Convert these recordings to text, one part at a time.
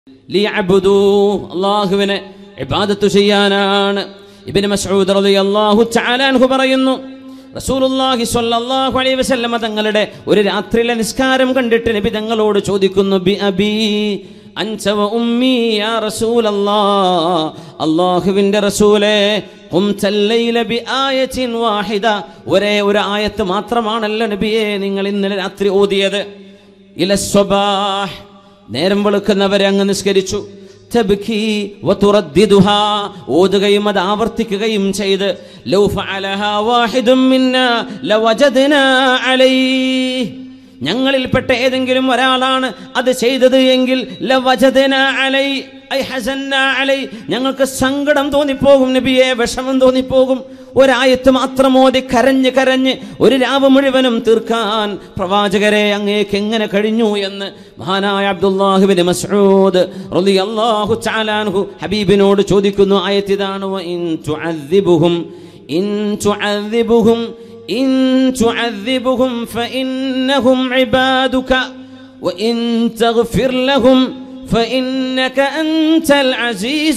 ലിയഅബ്ദൂ അള്ളാഹുവിനെ ഇബാദത്ത് ചെയ്യാനാണ് ഇബ്നു മസ്ഊദ് റളിയല്ലാഹു തആല അൻഹു പറയുന്നു റസൂലുള്ളാഹി സ്വല്ലല്ലാഹു അലൈഹി വസല്ലമ തങ്ങളുടെ ഒരു രാത്രിയിലെ നിസ്കാരം കണ്ടിട്ട് നബി തങ്ങളോട് ചോദിക്കുന്നു ബി അബി അൻസ വ ഉമ്മി യാ റസൂലല്ലാഹ് അല്ലാഹുവിൻ്റെ റസൂലേ ഖുംതൽ ലൈല ബി ആയത്തിൻ വാഹിദ ഒരേ ഒരു ആയത്ത് മാത്രമാണല്ലോ നബിയെ നിങ്ങൾ ഇന്നലെ രാത്രി ഓതിയത് ഇല സ്വബാഹ് നേരം വെളുക്കുന്നവരെ അങ്ങ് നിസ്കരിച്ചു തബ്കി വതുറദ്ദിദുഹാ ഓതുകയും അത് ആവർത്തിക്കുകയും ചെയ്ത് ലൗ ഫഅലഹാ വാഹിദും മിന്നാ ലവജദ്നാ അലൈഹി ഞങ്ങളിൽപ്പെട്ട ഏതെങ്കിലും ഒരാളാണ് അത് ചെയ്തത് എങ്കിൽ ലവജദ്നാ അലൈഹി ഐ ഹസന്നാ അലൈഹി ഞങ്ങൾക്ക് സങ്കടം തോന്നിപ്പോകും നബിയെ വിഷമം തോന്നിപ്പോകും ഒരായത്ത് മാത്രം ഓതി കരഞ്ഞ് കരഞ്ഞ് ഒരു രാവ് മുഴുവനും തീർക്കാൻ പ്രവാചകരെ അങ്ങേക്ക് എങ്ങനെ കഴിഞ്ഞു എന്ന് മഹാനായ അബ്ദുല്ലാഹുബിൻ മസ്ഊദ് റളിയല്ലാഹു തആലാൻഹു ഹബീബിനോട് ചോദിക്കുന്നു ആയത്ത് ഇതാണ് വ ഇൻ തുഅദ്ദിബുഹും ഇൻ തുഅദ്ദിബുഹും ഇൻ തുഅദ്ദിബുഹും ഫഇന്നഹും ഇബാദുക وإن تغفر لهم فإنك أنت العزيز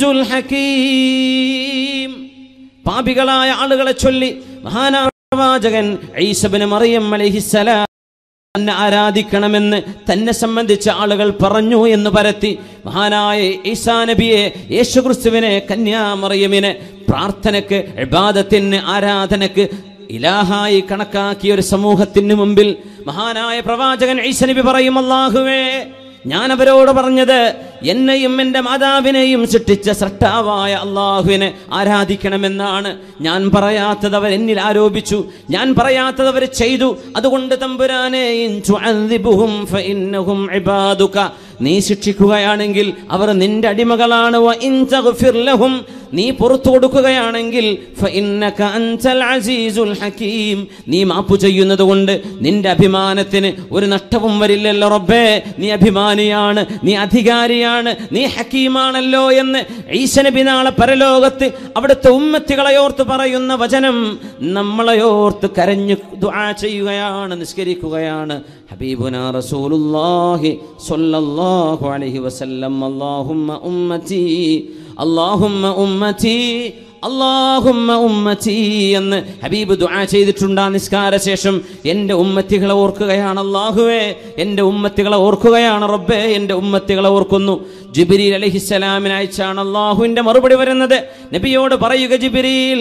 الحكيم പാപികളായ ആളുകളെ ചൊല്ലി മഹാനായ പ്രവാചകൻ ഈസബിന് മറിയം അലൈഹിസ്സലാം തന്നെ ആരാധിക്കണമെന്ന് തന്നെ സംബന്ധിച്ച ആളുകൾ പറഞ്ഞു എന്ന് പരത്തി മഹാനായ ഈസാ നബിയെ യേശുക്രിസ്തുവിനെ കന്യാമറിയമിനെ പ്രാർത്ഥനക്ക് ഇബാദത്തിന് ആരാധനക്ക് ഇലാഹായി കണക്കാക്കിയ ഒരു സമൂഹത്തിന് മുമ്പിൽ മഹാനായ പ്രവാചകൻ ഈസ നബി പറയും അല്ലാഹുവേ ഞാൻ അവരോട് പറഞ്ഞത് എന്നെയും എൻ്റെ മാതാവിനെയും സൃഷ്ടിച്ച സൃഷ്ടാവായ അള്ളാഹുവിനെ ആരാധിക്കണമെന്നാണ് ഞാൻ പറയാത്തത് അവർ എന്നിൽ ആരോപിച്ചു ഞാൻ പറയാത്തത് അവർ ചെയ്തു അതുകൊണ്ട് തമ്പുരാനെ ഇൻ തുഅദ്ദിബുഹും ഫഇന്നഹും ഇബാദുക നീ ശിക്ഷിക്കുകയാണെങ്കിൽ അവർ നിന്റെ അടിമകളാണ് വ ഇൻ തഗ്ഫിർ ലഹും നീ പുറത്തു കൊടുക്കുകയാണെങ്കിൽ ഫഇന്നക അൻതൽ അസീസുൽ ഹകീം നീ മാപ്പു ചെയ്യുന്നത് കൊണ്ട് നിന്റെ അഭിമാനത്തിന് ഒരു നഷ്ടവും വരില്ലല്ലോ റബ്ബേ നീ അഭിമാനിയാണ് നീ അധികാരിയാണ് നീ ഹക്കീമാണല്ലോ എന്ന് ഈശനബി നാളെ പരലോകത്ത് അവിടുത്തെ ഉമ്മത്തികളെ ഓർത്ത് പറയുന്ന വചനം നമ്മളെ ഓർത്ത് കരഞ്ഞു ദുആ ചെയ്യുകയാണ് നിസ്കരിക്കുകയാണ് ഹബീബുന റസൂലുള്ളാഹി സ്വല്ലല്ലാഹു അലൈഹി വസല്ലം അല്ലാഹുമ്മ ഉമ്മത്തി അല്ലാഹുമ്മ ഉമ്മത്തി അള്ളാഹുമ്മ ഉമ്മത്തി എന്ന് ഹബീബ് ദുആ ചെയ്തിട്ടുണ്ട് ആ നിസ്കാര ശേഷം എൻ്റെ ഉമ്മത്തികളെ ഓർക്കുകയാണ് അള്ളാഹുവേ എൻ്റെ ഉമ്മത്തികളെ ഓർക്കുകയാണ് റബ്ബേ എൻ്റെ ഉമ്മത്തികളെ ഓർക്കുന്നു ജിബിരിൽ അലഹിസ്സലാമിന് അയച്ചാണ് അള്ളാഹുവിൻ്റെ മറുപടി വരുന്നത് നബിയോട് പറയുക ജിബിരിൽ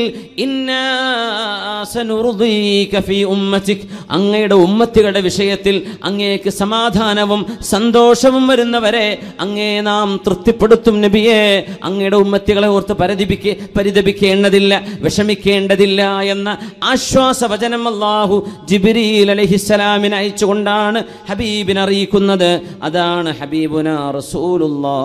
അങ്ങയുടെ ഉമ്മത്തികളുടെ വിഷയത്തിൽ അങ്ങേക്ക് സമാധാനവും സന്തോഷവും വരുന്നവരെ അങ്ങേ നാം തൃപ്തിപ്പെടുത്തും നബിയെ അങ്ങയുടെ ഉമ്മത്തികളെ ഓർത്ത് പരിതപിക്ക പരിതപിക്കേണ്ടതില്ല വിഷമിക്കേണ്ടതില്ല എന്ന ആശ്വാസ വചനം അള്ളാഹു ജിബിരിൽ അലഹിസ്സലാമിന് അയച്ചുകൊണ്ടാണ് ഹബീബിനെ അറിയിക്കുന്നത് അതാണ് ഹബീബുന റസൂലുള്ളാ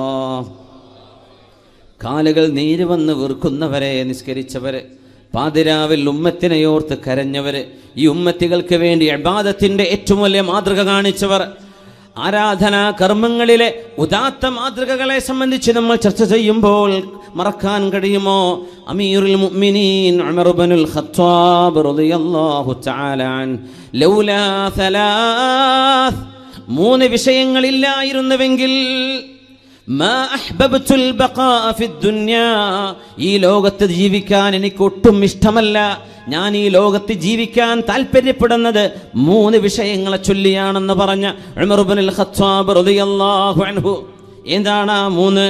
കാലുകൾ നീര് വന്ന് വീർക്കുന്നവരെ നിസ്കരിച്ചവര് പാതിരാവിൽ ഉമ്മത്തിനെയോർത്ത് കരഞ്ഞവര് ഈ ഉമ്മത്തികൾക്ക് വേണ്ടി അബാദത്തിന്റെ ഏറ്റവും വലിയ മാതൃക കാണിച്ചവർ ആരാധനാ കർമ്മങ്ങളിലെ ഉദാത്ത മാതൃകകളെ സംബന്ധിച്ച് നമ്മൾ ചർച്ച ചെയ്യുമ്പോൾ മറക്കാൻ കഴിയുമോ അമീറുൽ മുഅ്മിനീൻ ഉമർ ഇബ്നുൽ ഖത്താബ് റളിയല്ലാഹു തആല അൻ ലൗലാ സലാസ് മൂന്ന് വിഷയങ്ങളില്ലായിരുന്നുവെങ്കിൽ മാ അഹ്ബബ്തുൽ ബഖാഅ ഫിദ്ദുനിയാ ഈ ലോകത്ത് ജീവിക്കാൻ എനിക്ക് ഒട്ടും ഇഷ്ടമല്ല ഞാൻ ഈ ലോകത്ത് ജീവിക്കാൻ താല്പര്യപ്പെടുന്നത് മൂന്ന് വിഷയങ്ങളെ ചൊല്ലിയാണെന്ന് പറഞ്ഞ ഉമർ ഇബ്നുൽ ഖത്താബ് റളിയല്ലാഹു അൻഹു എന്താണ് ആ മൂന്ന്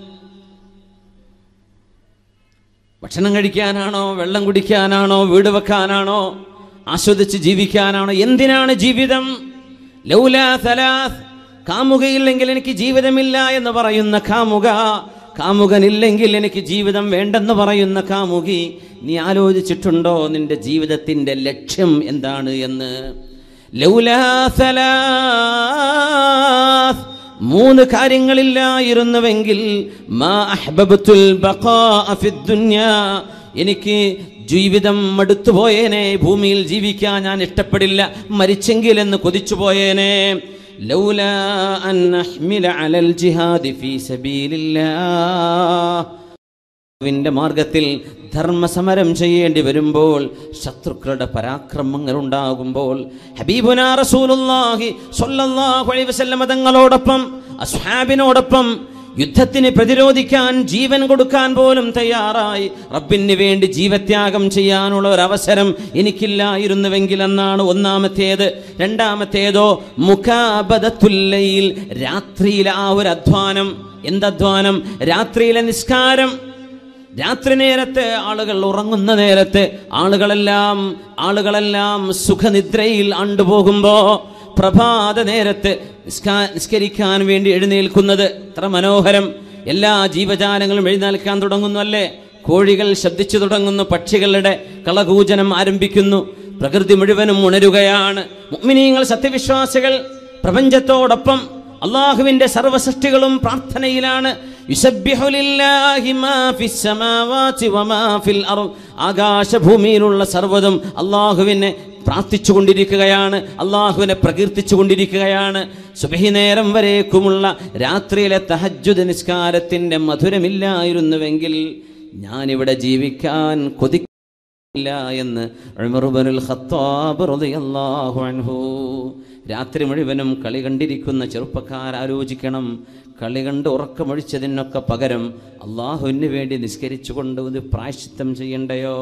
ഭക്ഷണം കഴിക്കാനാണോ വെള്ളം കുടിക്കാനാണോ വീട് വെക്കാനാണോ ആസ്വദിച്ച് ജീവിക്കാനാണോ എന്തിനാണ് ജീവിതം ലൗലാ സലാസ് കാമുകയില്ലെങ്കിൽ എനിക്ക് ജീവിതമില്ല എന്ന് പറയുന്ന കാമുക കാമുകനില്ലെങ്കിൽ എനിക്ക് ജീവിതം വേണ്ടെന്ന് പറയുന്ന കാമുകി നീ ആലോചിച്ചിട്ടുണ്ടോ നിന്റെ ജീവിതത്തിന്റെ ലക്ഷ്യം എന്താണ് എന്ന് ലൗലാ സലാസ് മൂന്ന് കാര്യങ്ങളില്ലായിരുന്നുവെങ്കിൽ മാ അഹ്ബബ്തുൽ ബഖാഅ ഫിദ്ദുനിയാ എനിക്ക് ജീവിതം മടുത്തുപോയേനെ ഭൂമിയിൽ ജീവിക്കാൻ ഞാൻ ഇഷ്ടപ്പെടില്ല മരിച്ചെങ്കിൽ എന്ന് കൊതിച്ചു പോയേനെ ലൗലാ അൻ അഹ്മില അലൽ ജിഹാദി ഫീ സബീലില്ലാ വിന്റെ മാർഗത്തിൽ ധർമ്മസമരം ചെയ്യേണ്ടി വരുമ്പോൾ ശത്രുക്കളുടെ പരാക്രമങ്ങൾ ഉണ്ടാകുമ്പോൾ ഹബീബുന റസൂലുള്ളാഹി സ്വല്ലല്ലാഹു അലൈഹി വസല്ലമ തങ്ങളോടൊപ്പം അസ്ഹാബിനോടൊപ്പം യുദ്ധത്തിന് പ്രതിരോധിക്കാൻ ജീവൻ കൊടുക്കാൻ പോലും തയ്യാറായി റബ്ബിന് വേണ്ടി ജീവത്യാഗം ചെയ്യാനുള്ള ഒരു അവസരം എനിക്കില്ലായിരുന്നുവെങ്കിൽ എന്നാണ് ഒന്നാമത്തേത് രണ്ടാമത്തേതോ മുഖാബദത്തുല്ലയിൽ രാത്രിയിലെ ആ ഒരു അധ്വാനം എന്തധ്വാനം രാത്രിയിലെ നിസ്കാരം രാത്രി നേരത്ത് ആളുകൾ ഉറങ്ങുന്ന നേരത്ത് ആളുകളെല്ലാം ആളുകളെല്ലാം സുഖനിദ്രയിൽ ആണ്ടുപോകുമ്പോ പ്രഭാത നേരത്ത് നിസ്കാ നിസ്കരിക്കാൻ വേണ്ടി എഴുന്നേൽക്കുന്നത് എത്ര മനോഹരം എല്ലാ ജീവജാലങ്ങളും എഴുന്നേൽക്കാൻ തുടങ്ങുന്നു അല്ലേ കോഴികൾ ശബ്ദിച്ചു തുടങ്ങുന്നു പക്ഷികളുടെ കളകൂജനം ആരംഭിക്കുന്നു പ്രകൃതി മുഴുവനും ഉണരുകയാണ് മുഅ്മിനീങ്ങൾ സത്യവിശ്വാസികൾ പ്രപഞ്ചത്തോടൊപ്പം അള്ളാഹുവിന്റെ സർവസൃഷ്ടികളും പ്രാർത്ഥനയിലാണ് യുസബ്ബിഹു ലില്ലാഹി മാ ഫിസ് സമാവാതി വമാ ഫിൽ അർദ് ആകാശഭൂമിയിലുള്ള സർവ്വതും അള്ളാഹുവിനെ പ്രാർത്ഥിച്ചുകൊണ്ടിരിക്കുകയാണ് അള്ളാഹുവിനെ പ്രകീർത്തിച്ചുകൊണ്ടിരിക്കുകയാണ് സുബഹി നേരം വരേക്കുമുള്ള രാത്രിയിലെ തഹജ്ജുദ് നിസ്കാരത്തിന്റെ മധുരമില്ലായിരുന്നുവെങ്കിൽ ഞാനിവിടെ ജീവിക്കാൻ കൊതി ഇല്ല എന്ന് ഉമറുബനുൽ ഖത്താബ് റളിയല്ലാഹു അൻഹു രാത്രി മുഴുവനും കളി കണ്ടിരിക്കുന്ന ചെറുപ്പക്കാർ ആലോചിക്കണം കളി കണ്ട് ഉറക്കമൊഴിച്ചതിനൊക്കെ പകരം അള്ളാഹുവിന് വേണ്ടി നിസ്കരിച്ചുകൊണ്ട് ഒരു പ്രായശ്ചിത്തം ചെയ്യണ്ടയോ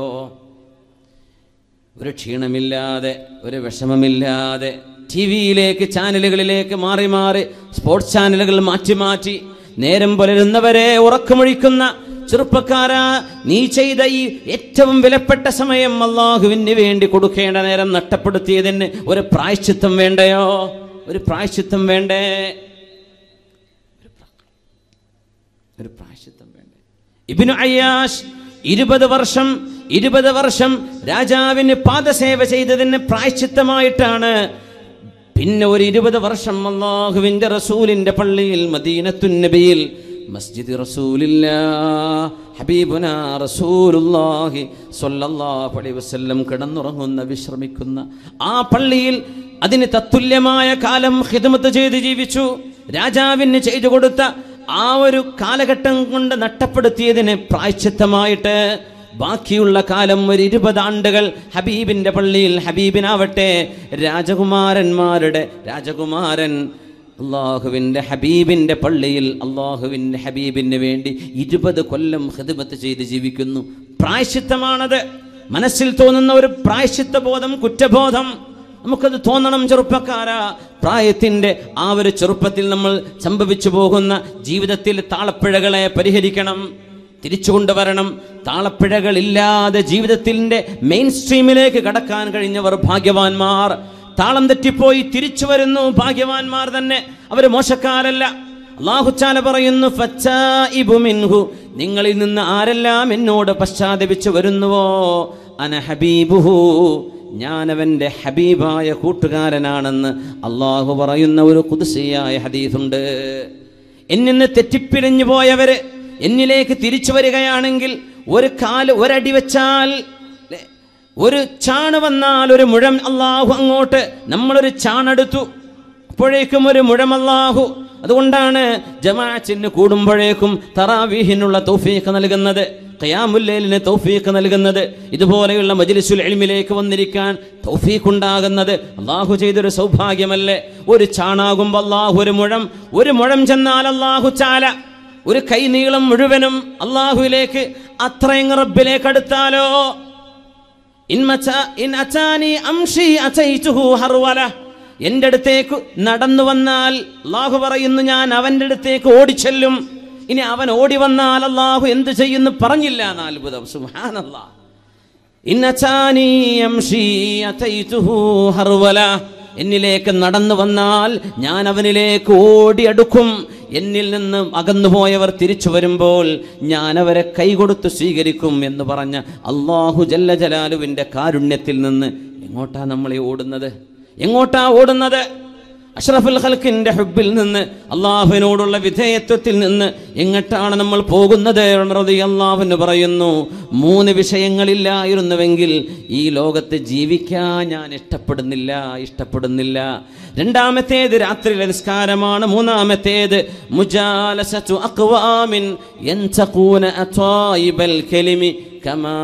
ഒരു ക്ഷീണമില്ലാതെ ഒരു വിഷമമില്ലാതെ ടി വിയിലേക്ക് ചാനലുകളിലേക്ക് മാറി മാറി സ്പോർട്സ് ചാനലുകൾ മാറ്റി മാറ്റി നേരം പുലരുന്നവരെ ഉറക്കമൊഴിക്കുന്ന ചെറുപ്പക്കാരാ നീ ചെയ്ത ഈ ഏറ്റവും വിലപ്പെട്ട സമയം അള്ളാഹുവിന് വേണ്ടി കൊടുക്കേണ്ട നേരം നഷ്ടപ്പെടുത്തിയതിന് ഒരു പ്രായശ്ചിത്തം വേണ്ടയോ ഒരു പ്രായശ്ചിത്തം വേണ്ടേ ഒരു പ്രായശ്ചിത്തം വേണ്ടേ ഇബിനു അയ്യാഷ് ഇരുപത് വർഷം ഇരുപത് വർഷം രാജാവിന് പാദസേവ ചെയ്തതിന് പ്രായശ്ചിത്തമായിട്ടാണ് പിന്നെ ഒരു ഇരുപത് വർഷം അള്ളാഹുവിന്റെ റസൂലിന്റെ പള്ളിയിൽ മദീനത്തുൻ നബിയിൽ മസ്ജിദ് റസൂലില്ല ഹബീബുന റസൂലുള്ളാഹി സ്വല്ലല്ലാഹു അലൈഹി വസല്ലം കിടന്നുറങ്ങുന്ന വിശ്രമിക്കുന്ന ആ പള്ളിയിൽ അതിന് തത്തുല്യമായ കാലം ഹിദമത്ത് ചെയ്ത് ജീവിച്ചു രാജാവിന് ചെയ്തു കൊടുത്ത ആ ഒരു കാലഘട്ടം കൊണ്ട് നഷ്ടപ്പെടുത്തിയതിന് പ്രായശ്ചിത്തമായിട്ട് ബാക്കിയുള്ള കാലം ഒരു ഇരുപത് ആണ്ടുകൾ ഹബീബിന്റെ പള്ളിയിൽ ഹബീബിനാവട്ടെ രാജകുമാരന്മാരുടെ രാജകുമാരൻ അള്ളാഹുവിൻ്റെ ഹബീബിൻ്റെ പള്ളിയിൽ അള്ളാഹുവിൻ്റെ ഹബീബിന് വേണ്ടി ഇരുപത് കൊല്ലം ഹിദ്മത്ത് ചെയ്ത് ജീവിക്കുന്നു പ്രായശ്ചിത്തമാണത് മനസ്സിൽ തോന്നുന്ന ഒരു പ്രായശ്ചിത്ത ബോധം കുറ്റബോധം നമുക്കത് തോന്നണം ചെറുപ്പക്കാരാ പ്രായത്തിൻ്റെ ആ ഒരു ചെറുപ്പത്തിൽ നമ്മൾ സംഭവിച്ചു പോകുന്ന ജീവിതത്തിൽ താളപ്പിഴകളെ പരിഹരിക്കണം തിരിച്ചു കൊണ്ടുവരണം താളപ്പിഴകളില്ലാതെ ജീവിതത്തിൻ്റെ മെയിൻ സ്ട്രീമിലേക്ക് കടക്കാൻ കഴിഞ്ഞവർ ഭാഗ്യവാന്മാർ താളം തെറ്റിപ്പോയി തിരിച്ചു വരുന്നു ഭാഗ്യവാന്മാർ തന്നെ അവർ മോശക്കാരല്ല അള്ളാഹുച്ചാല പറയുന്നു ഫച്ചാഇബു മിൻഹു നിങ്ങളിൽ നിന്ന് ആരെല്ലാം എന്നോട് പശ്ചാത്തപിച്ചു വരുന്നുവോ അന ഹബീബുഹു ഞാൻ അവൻ്റെ ഹബീബായ കൂട്ടുകാരനാണെന്ന് അള്ളാഹു പറയുന്ന ഒരു കുതിസിയായ ഹദീസുണ്ട് എന്നിന്ന് തെറ്റിപ്പിരിഞ്ഞു പോയവര് എന്നിലേക്ക് തിരിച്ചു വരികയാണെങ്കിൽ ഒരു കാല് ഒരടി വെച്ചാൽ ലെ, ഒരു ചാണ് വന്നാൽ ഒരു മുഴം അള്ളാഹു അങ്ങോട്ട് നമ്മളൊരു ചാണെടുത്തു അപ്പോഴേക്കും ഒരു മുഴം അള്ളാഹു അതുകൊണ്ടാണ് ജമാഅത്തിന് കൂടുമ്പോഴേക്കും തറാവീഹിനുള്ള തൗഫീഖ് നൽകുന്നത് ഖയാമുല്ലേലിന് തൗഫീഖ് നൽകുന്നത് ഇതുപോലെയുള്ള മജ്ലിസുൽ എൽമിലേക്ക് വന്നിരിക്കാൻ തൗഫീഖ് ഉണ്ടാകുന്നത് അള്ളാഹു ചെയ്തൊരു സൗഭാഗ്യമല്ലേ ഒരു ചാണാകുമ്പോൾ അള്ളാഹു ഒരു മുഴം ഒരു മുഴം ചെന്നാൽ അള്ളാഹു ചാല ഒരു കൈനീളം മുഴുവനും അള്ളാഹുവിലേക്ക് അത്രയും റബ്ബിലേക്ക് അടുത്താലോ ഇൻ മച്ച- ഇൻ അച്ചാനി അംഷി അച്ചയിച്ചുഹു ഹർവല എൻ്റെ അടുത്തേക്ക് നടന്നു വന്നാൽ അള്ളാഹു പറയുന്നു ഞാൻ അവൻ്റെ അടുത്തേക്ക് ഓടിച്ചെല്ലും ഇനി അവൻ ഓടി വന്നാൽ അള്ളാഹു എന്ത് ചെയ്യുന്നു പറഞ്ഞില്ല എന്ന് അത്ഭുതം സുഹാനല്ലാ ഇന്നച്ചാനി യംഷി അതൈതുഹു ഹർവല എന്നിലേക്ക് നടന്നു വന്നാൽ ഞാൻ അവനിലേക്ക് ഓടിയടുക്കും എന്നിൽ നിന്ന് അകന്നുപോയവർ തിരിച്ചു വരുമ്പോൾ ഞാൻ അവരെ കൈകൊടുത്ത് സ്വീകരിക്കും എന്ന് പറഞ്ഞ അള്ളാഹു ജല്ല ജലാലുവിൻ്റെ കാരുണ്യത്തിൽ നിന്ന് എങ്ങോട്ടാ നമ്മളെ ഓടുന്നത് എങ്ങോട്ടാ ഓടുന്നത് അഷ്റഫുൽ ഖൽക്കിന്റെ ഹുബിൽ നിന്ന് അള്ളാഹുവിനോടുള്ള വിധേയത്വത്തിൽ നിന്ന് എങ്ങോട്ടാണ് നമ്മൾ പോകുന്നത് അള്ളാഹുവിന് പറയുന്നു മൂന്ന് വിഷയങ്ങളില്ലായിരുന്നുവെങ്കിൽ ഈ ലോകത്ത് ജീവിക്കാൻ ഞാൻ ഇഷ്ടപ്പെടുന്നില്ല ഇഷ്ടപ്പെടുന്നില്ല രണ്ടാമത്തേത് രാത്രിയിലെ നിസ്കാരമാണ് മൂന്നാമത്തേത് മുജാലസതു അഖ്വാമിൻ യൻതഖൂന അത്വായിബൽ കലിമി കമാ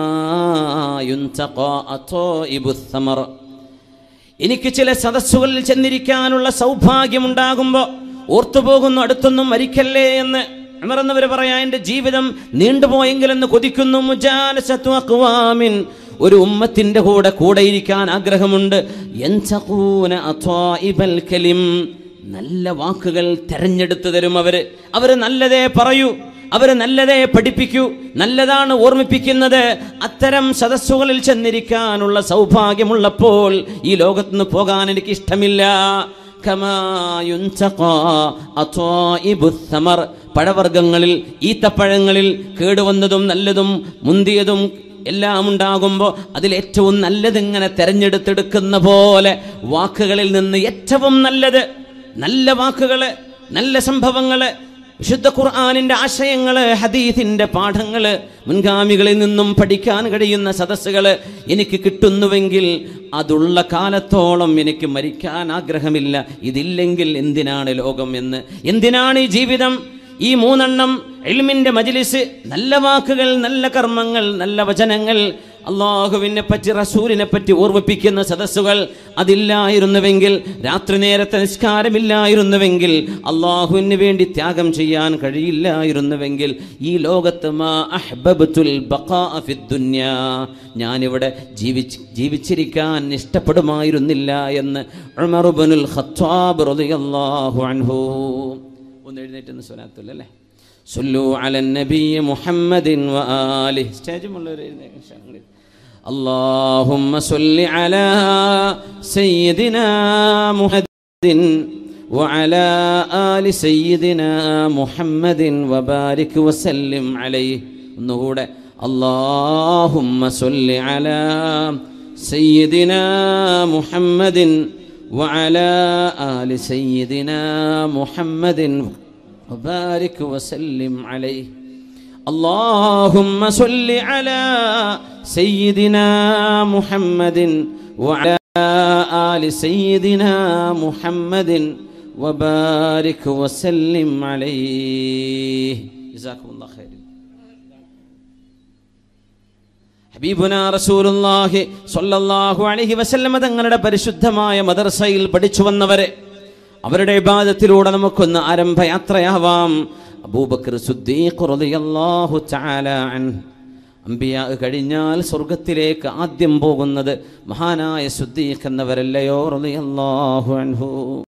യുൻതഖാ അത്വായിബുസ് സമർ എനിക്ക് ചില സദസ്സുകളിൽ ചെന്നിരിക്കാനുള്ള സൗഭാഗ്യമുണ്ടാകുമ്പോൾ ഓർത്തുപോകുന്നു അടുത്തൊന്നും മരിക്കല്ലേ എന്ന് അമർന്നവർ പറയാ എൻ്റെ ജീവിതം നീണ്ടുപോയെങ്കിലെന്ന് കൊതിക്കുന്നു മുജാലസത്തു അഖ്വാമിൻ ഒരു ഉമ്മത്തിന്റെ കൂടെ കൂടെ ഇരിക്കാൻ ആഗ്രഹമുണ്ട് യൻതഖൂന അത്വായിബൽ കലിം നല്ല വാക്കുകൾ തെരഞ്ഞെടുത്തു തരും അവര് അവര് നല്ലതേ പറയൂ അവര് നല്ലതേ പഠിപ്പിക്കൂ നല്ലതാണ് ഓർമ്മിപ്പിക്കുന്നത് അത്തരം സദസ്സുകളിൽ ചെന്നിരിക്കാനുള്ള സൗഭാഗ്യമുള്ളപ്പോൾ ഈ ലോകത്തുനിന്ന് പോകാൻ എനിക്ക് ഇഷ്ടമില്ല കമാ യുൻതഖാ അത്വായിബുസ് സമർ പഴവർഗ്ഗങ്ങളിൽ ഈത്തപ്പഴങ്ങളിൽ കേടുവന്നതും നല്ലതും മുന്തിയതും എല്ലാം ഉണ്ടാകുമ്പോൾ അതിലേറ്റവും നല്ലതിങ്ങനെ തെരഞ്ഞെടുത്തെടുക്കുന്ന പോലെ വാക്കുകളിൽ നിന്ന് ഏറ്റവും നല്ലത് നല്ല വാക്കുകള് നല്ല സംഭവങ്ങള് വിശുദ്ധ ഖുർആാനിന്റെ ആശയങ്ങള് ഹദീസിന്റെ പാഠങ്ങള് മുൻഗാമികളിൽ നിന്നും പഠിക്കാൻ കഴിയുന്ന സദസ്സുകള് എനിക്ക് കിട്ടുന്നുവെങ്കിൽ അതുള്ള കാലത്തോളം എനിക്ക് മരിക്കാൻ ആഗ്രഹമില്ല ഇതില്ലെങ്കിൽ എന്തിനാണ് ലോകം എന്ന് എന്തിനാണ് ഈ ജീവിതം ഈ മൂന്നെണ്ണം എൽമിന്റെ മജിലിസ് നല്ല വാക്കുകൾ നല്ല കർമ്മങ്ങൾ നല്ല വചനങ്ങൾ അള്ളാഹുവിനെ പറ്റി റസൂലിനെ പറ്റി ഓർമ്മിപ്പിക്കുന്ന സദസ്സുകൾ അതില്ലായിരുന്നുവെങ്കിൽ രാത്രി നേരത്തെ നിസ്കാരമില്ലായിരുന്നുവെങ്കിൽ അള്ളാഹുവിന് വേണ്ടി ത്യാഗം ചെയ്യാൻ കഴിയില്ലായിരുന്നുവെങ്കിൽ ഈ ലോകത്ത് മാ അഹ്ബബ്തുൽ ബഖാ ഫിദ് ദുനിയാ ഞാനിവിടെ ജീവിച്ച് ജീവിച്ചിരിക്കാൻ ഇഷ്ടപ്പെടുമായിരുന്നില്ല എന്ന് ഉമർ ഇബ്നുൽ ഖത്താബ് റളിയല്ലാഹു അൻഹു ഒന്ന് എഴുന്നേറ്റ് സ്വലാത്തുല്ല അല്ലേ സല്ലു അലൻ നബി മുഹമ്മദിൻ വആലി സ്റ്റേജുമുള്ളവർ എഴുന്നേറ്റ് اللهم صل على سيدنا محمد وعلى آل سيدنا محمد وبارك وسلم عليه ഒന്നുകൂടെ اللهم صل على سيدنا محمد وعلى آل سيدنا محمد وبارك وسلم عليه اللهم صل على سيدنا محمد وعلى آل سيدنا محمد وبارك وسلم عليه جزاكم الله خير ഹബീബുന റസൂലുള്ളാഹി സ്വല്ലല്ലാഹു അലൈഹി വസല്ലമ തങ്ങളുടെ പരിശുദ്ധമായ മദർസയിൽ പഠിച്ചു വന്നവരെ അവരുടെ ഇബാദത്തിലൂടെ നമുക്കൊന്ന് ആരംഭയാത്രയാവാം അബൂബക്കർ സുദ്ദീഖ് റളിയല്ലാഹു തആല അൻഹു അമ്പിയ കഴിഞ്ഞാൽ സ്വർഗത്തിലേക്ക് ആദ്യം പോകുന്നത് മഹാനായ സുദ്ദീഖ് എന്നവരല്ലയോ റളിയല്ലാഹു അൻഹു